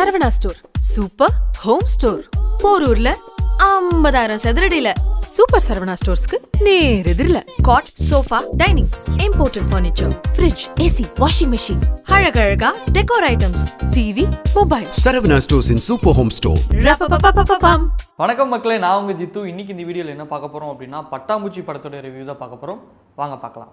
Saravana store super home store போரூர்ல ஐம்பதாயிரம் சதுரடியில சூப்பர் சரவணா ஸ்டோர்ஸ்க்கு நேர் எதிரில cot sofa dining imported furniture fridge AC washing machine அழகழகா decor items TV mobile Saravana Stores in Super Home Store. ரப்பப்பப்பப்பப்பம் வணக்கம் மக்களே நான் உங்க ஜித்து இன்னைக்கு இந்த வீடியோவில் என்ன பார்க்க போறோம் அப்படின்னா பட்டாம்பூச்சி படத்தோட ரிவ்யூ தான் பார்க்க போறோம் வாங்க பார்க்கலாம்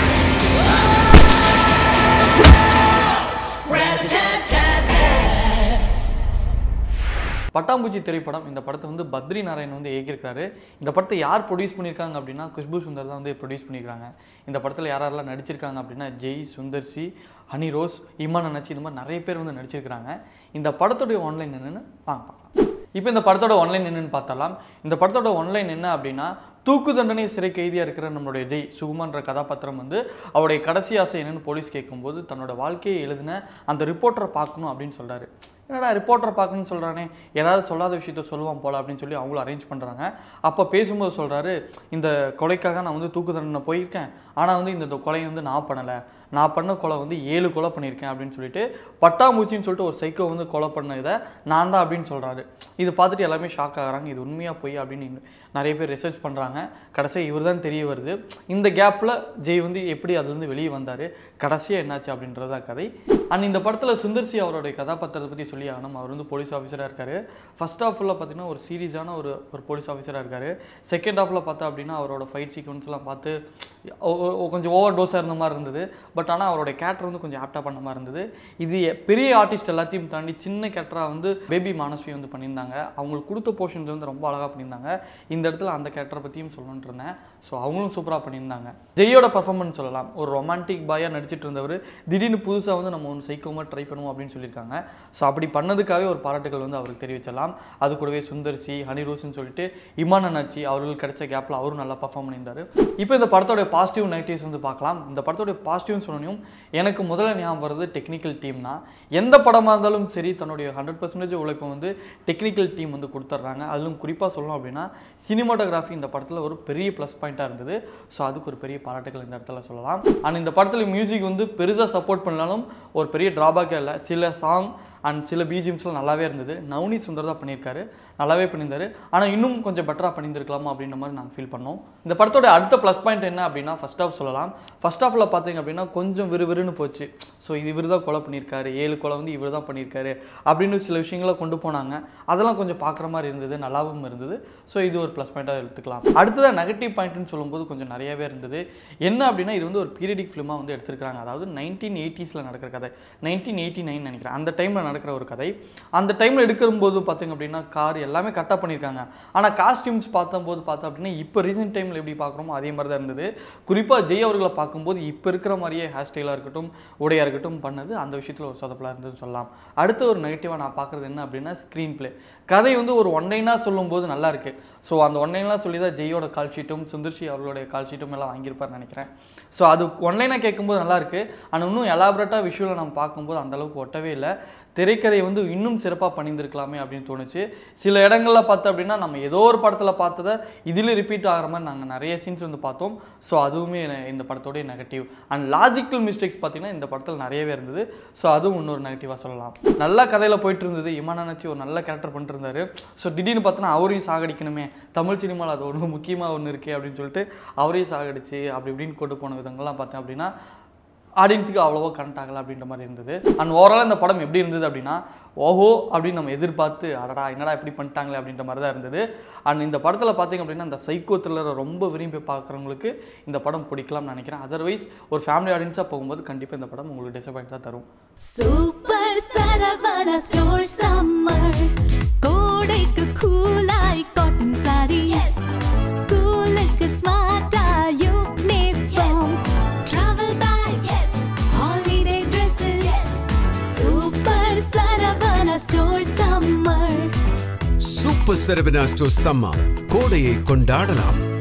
பட்டாம்பூச்சி திரைப்படம் இந்த படத்தை வந்து பத்ரி நாராயண் வந்து இயக்கியிருக்காரு இந்த படத்தை யார் ப்ரொடியூஸ் பண்ணியிருக்காங்க அப்படின்னா குஷ்பு சுந்தர் தான் வந்து ப்ரொடியூஸ் பண்ணியிருக்காங்க இந்த படத்தில் யார் யாரெல்லாம் நடிச்சிருக்காங்க அப்படின்னா ஜெய் சுந்தர்சி ஹனி ரோஸ் இமான் அண்ணாச்சி இந்த மாதிரி நிறைய பேர் வந்து நடிச்சிருக்காங்க இந்த படத்துடைய ஆன்லைன் என்னன்னு வாங்க பார்க்கலாம் இப்போ இந்த படத்தோட ஒன்லைன் என்னன்னு பார்த்தலாம் இந்த படத்தோட ஒன்லைன் என்ன அப்படின்னா தூக்கு தண்டனை சிறை கைதியாக இருக்கிற நம்மளுடைய ஜெய் சுகுமான்ற கதாபாத்திரம் வந்து அவருடைய கடைசி ஆசை என்னன்னு போலீஸ் கேட்கும்போது தன்னோட வாழ்க்கையை எழுதின அந்த ரிப்போர்ட்டரை பார்க்கணும் அப்படின்னு சொல்றாரு என்னடா ரிப்போர்ட்டரை பார்க்கணும்னு சொல்கிறானே ஏதாவது சொல்லாத விஷயத்த சொல்லுவான் போல அப்படின்னு சொல்லி அவங்களும் அரேஞ்ச் பண்ணுறாங்க அப்போ பேசும்போது சொல்கிறாரு இந்த கொலைக்காக நான் வந்து தூக்கு தண்டனை போயிருக்கேன் ஆனால் வந்து இந்த கொலையை வந்து நான் பண்ணலை நான் பண்ண கொலை வந்து ஏழு கொலை பண்ணியிருக்கேன் அப்படின்னு சொல்லிட்டு பட்டாம்பூச்சின்னு சொல்லிட்டு ஒரு சைக்கோ வந்து கொலை பண்ண இதை நான் தான் அப்படின்னு சொல்கிறாரு இது பார்த்துட்டு எல்லாமே ஷாக் ஆகுறாங்க இது உண்மையாக போய் அப்படின்னு இன்னும் நிறைய பேர் ரிசர்ச் பண்ணுறாங்க கடைசியாக இவர் தான் தெரிய வருது இந்த கேப்பில் ஜெய் வந்து எப்படி அதுலேருந்து வெளியே வந்தார் கடைசியாக என்னாச்சு அப்படின்றது தான் கதை அண்ட் இந்த படத்தில் சுந்தர்சி அவருடைய கதாபாத்திரத்தை பற்றி சொல்லி ஆகணும் அவர் வந்து போலீஸ் ஆஃபீஸராக இருக்கார் ஃபர்ஸ்ட் ஹாஃபில் பார்த்தீங்கன்னா ஒரு சீரியஸான ஒரு ஒரு போலீஸ் ஆஃபீஸராக இருக்கார் செகண்ட் ஹாஃபில் பார்த்தா அப்படின்னா அவரோட ஃபைட் சீக்வன்ஸ்லாம் பார்த்து ஒ- ஒ- கொஞ்சம் ஓவர் டோஸாக இருந்த மாதிரி இருந்தது பட் ஆனால் அவருடைய கேரக்டர் வந்து கொஞ்சம் ஆப்டாக பண்ண மாதிரி இருந்தது இது எ- பெரிய ஆர்டிஸ்ட் எல்லாத்தையும் தாண்டி சின்ன கேரக்டராக வந்து பேபி மானஸ்வி வந்து பண்ணியிருந்தாங்க அவங்களுக்கு கொடுத்த போர்ஷன்ஸ் வந்து ரொம்ப அழகாக பண்ணியிருந்தாங்க இந்த இடத்துல அந்த கேரக்டரை பற்றியும் சொல்லணும்னு இருந்தேன் ஸோ அவங்களும் சூப்பராக பண்ணியிருந்தாங்க ஜெயோட பர்ஃபார்மன்ஸ் சொல்லலாம் ஒரு ரொமான்டிக் பாயாக நடிச்சிட்டு இருந்தவர் திடீர்னு புதுசாக வந்து நம்ம ஒன்று சைக்கோமா ட்ரை பண்ணுவோம் அப்படின்னு சொல்லியிருக்காங்க ஸோ அப்படி பண்ணதுக்காகவே ஒரு பாராட்டுகள் வந்து அவருக்கு தெரிவிச்சலாம் அது கூடவே சுந்தர்சி ஹனிரோஸ்னு சொல்லிட்டு இமான் அண்ணாச்சி அவர்களுக்கு கிடைச்ச கேப்பில் அவரும் நல்லா பர்ஃபார்ம் பண்ணியிருந்தாரு இப்போ இந்த படத்தோட பாசிட்டிவ் நெகட்டிவ்ஸ் வந்து பார்க்கலாம் இந்த படத்தோட பாசிட்டிவ்னு சொன்னோம் எனக்கு முதல்ல ஞாபகம் வருது டெக்னிக்கல் டீம் தான் எந்த படமாக இருந்தாலும் சரி தன்னுடைய ஹண்ட்ரட் பர்சன்டேஜ் உழைப்பை வந்து டெக்னிக்கல் டீம் வந்து கொடுத்துட்றாங்க அதிலும் குறிப்பாக சொல்லணும் அப்படின்னா சினிமாட்டோகிராஃபி இந்த படத்தில் ஒரு பெரிய ப்ளஸ் பாயிண்ட்டாக இருந்தது ஸோ அதுக்கு ஒரு பெரிய பாராட்டுகள் இந்த இடத்துல சொல்லலாம் அண்ட் இந்த படத்தில் மியூசிக் வந்து பெருசாக சப்போர்ட் பண்ணாலும் ஒரு பெரிய ட்ராபேக்கே இல்லை சில சாங் அண்ட் சில பிஜிஎம்ஸ்லாம் நல்லாவே இருந்தது நவனி சுந்தர் தான் பண்ணியிருக்காரு நல்லாவே பண்ணியிருந்தாரு ஆனால் இன்னும் கொஞ்சம் பெட்டராக பண்ணியிருந்திருக்கலாமா அப்படின்ற மாதிரி நாங்கள் ஃபீல் பண்ணோம் இந்த படத்தோட அடுத்த ப்ளஸ் பாயிண்ட் என்ன அப்படின்னா ஃபர்ஸ்ட் ஆஃப் சொல்லலாம் ஃபர்ஸ்ட் ஆஃபில் பார்த்தீங்க அப்படின்னா கொஞ்சம் விறுவிறுன்னு போச்சு ஸோ இது இவர் தான் கொலை பண்ணியிருக்காரு ஏழு கொலை வந்து இவர் தான் பண்ணியிருக்காரு அப்படின்னு சில விஷயங்களை கொண்டு போனாங்க அதெல்லாம் கொஞ்சம் பார்க்குற மாதிரி இருந்தது நல்லாவும் இருந்தது ஸோ இது ஒரு ப்ளஸ் பாயிண்ட்டாக எடுத்துக்கலாம் அடுத்ததாக நெகட்டிவ் பாயிண்ட்னு சொல்லும்போது கொஞ்சம் நிறையவே இருந்தது என்ன அப்படின்னா இது வந்து ஒரு பீரியடிக் ஃபிலிமாக வந்து எடுத்திருக்காங்க அதாவது நைன்டீன் எயிட்டிஸில் நடக்கிற கதை நைன்டீன் எயிட்டி நைன் நினைக்கிறேன் அந்த டைமில் நடக்கிற ஒரு கதை அந்த டைமில் எடுக்கும்போது பார்த்தீங்க அப்படின்னா கார் எல்லாமே கரெக்டாக பண்ணியிருக்காங்க ஆனால் காஸ்டியூம்ஸ் பார்த்தம்போது பார்த்தோம் அப்படின்னா இப்போ ரீசெண்ட் டைமில் எப்படி பார்க்குறோமோ அதே மாதிரி தான் இருந்தது குறிப்பாக ஜெய் அவர்களை பார்க்கும்போது இப்போ இருக்கிற மாதிரியே ஹேர் ஸ்டைலாக இருக்கட்டும் உடையாக இருக்கட்டும் பண்ணது அந்த விஷயத்தில் ஒரு சொதப்பலாக இருந்ததுன்னு சொல்லலாம் அடுத்த ஒரு நெகட்டிவாக நான் பார்க்குறது என்ன அப்படின்னா ஸ்க்ரீன் ப்ளே கதை வந்து ஒரு ஒன் லைனாக சொல்லும்போது நல்லா இருக்கு ஸோ அந்த ஒன் லைனாக சொல்லி தான் ஜெயோட கால் ஷீட்டும் சுந்தர்ஷி அவர்களுடைய கால் ஷீட்டும் எல்லாம் வாங்கியிருப்பார்னு நினைக்கிறேன் ஸோ அது ஒன்லைனாக கேட்கும்போது நல்லா இருக்கு ஆனால் இன்னும் எலாபரேட்டாக விஷுவலை நம்ம பார்க்கும்போது அந்த அளவுக்கு ஒட்டவே இல்லை திரைக்கதை வந்து இன்னும் சிறப்பாக பண்ணியிருந்திருக்கலாமே அப்படின்னு தோணுச்சு சில இடங்களில் பார்த்தோம் அப்படின்னா நம்ம ஏதோ ஒரு படத்தில் பார்த்ததை இதில் ரிப்பீட் ஆகிற மாதிரி நாங்கள் நிறைய சீன்ஸ் வந்து பார்த்தோம் ஸோ அதுவுமே என- இந்த படத்தோடைய நெகட்டிவ் அண்ட் லாஜிக்கல் மிஸ்டேக்ஸ் பார்த்தீங்கன்னா இந்த படத்தில் நிறையவே இருந்தது ஸோ அதுவும் இன்னொரு நெகட்டிவாக சொல்லலாம் நல்ல கதையில் போயிட்டு இருந்தது இமான் நினச்சி ஒரு நல்ல கேரக்டர் பண்ணிட்டு இருந்தாரு ஸோ திடீர்னு பார்த்தோன்னா அவரையும் சாகடிக்கணுமே தமிழ் சினிமாவில் அது ஒன்று முக்கியமாக ஒன்று இருக்கே அப்படின்னு சொல்லிட்டு அவரையும் சாகடிச்சு அப்படி இப்படின்னு கொண்டு போன விதங்கள்லாம் பார்த்தேன் அப்படின்னா ஆடியன்ஸுக்கு அவ்வளோவா கனெக்ட் ஆகலை அப்படின்ற மாதிரி இருந்தது அண்ட் ஓவரால் இந்த படம் எப்படி இருந்தது அப்படின்னா ஓஹோ அப்படின்னு நம்ம எதிர்பார்த்து அடடா என்னடா இப்படி பண்ணிட்டாங்களே அப்படின்ற மாதிரி தான் இருந்தது அண்ட் இந்த படத்தில் பார்த்தீங்க அப்படின்னா இந்த சைக்கோ த்ரில்லரை ரொம்ப விரும்பி பார்க்குறவங்களுக்கு இந்த படம் பிடிக்கலாம்னு நினைக்கிறேன் அதர்வைஸ் ஒரு ஃபேமிலி ஆடியன்ஸாக போகும்போது கண்டிப்பாக இந்த படம் உங்களுக்கு டிசப்பாயிண்ட் தான் தரும் சூப்பர் சரவணா ஸ்டோர் சம்மர் கோடைக்கு கூலாய் காட்டன் சாரீஸ் ஸ்கூலுக்கு ஸ்மார்ட்டா uniforms travel bags holiday dresses super Saravana store summer Super Saravana Store Summer. கோடையை கொண்டாடலாம்